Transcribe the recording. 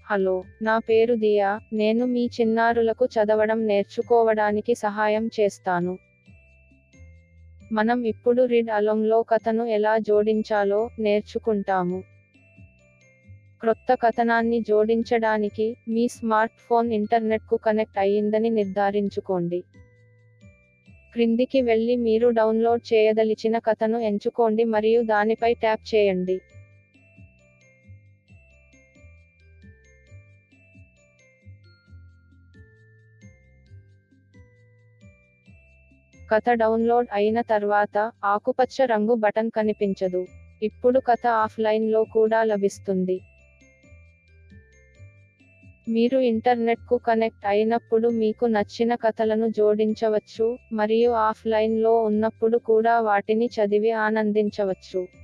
hello నా పేరు దియా నేను మీ చిన్నారులకు చదవడం నేర్చుకోవడానికి సహాయం చేస్తాను మనం ఇప్పుడు రీడ్ అలోంగ్లో కథను ఎలా జోడించాలో నేర్చుకుంటాము క్రొత్త కథనాన్ని జోడించడానికి మీ స్మార్ట్ ఫోన్ ఇంటర్నెట్కు కనెక్ట్ అయ్యిందని నిర్ధారించుకోండి క్రిందికి వెళ్ళి మీరు డౌన్లోడ్ చేయదలిచిన కథను ఎంచుకోండి మరియు దానిపై ట్యాప్ చేయండి కథ డౌన్లోడ్ అయిన తర్వాత ఆకుపచ్చ రంగు బటన్ కనిపించదు ఇప్పుడు కథ ఆఫ్లైన్లో కూడా లభిస్తుంది మీరు ఇంటర్నెట్కు కనెక్ట్ అయినప్పుడు మీకు నచ్చిన కథలను జోడించవచ్చు మరియు ఆఫ్లైన్లో ఉన్నప్పుడు కూడా వాటిని చదివి ఆనందించవచ్చు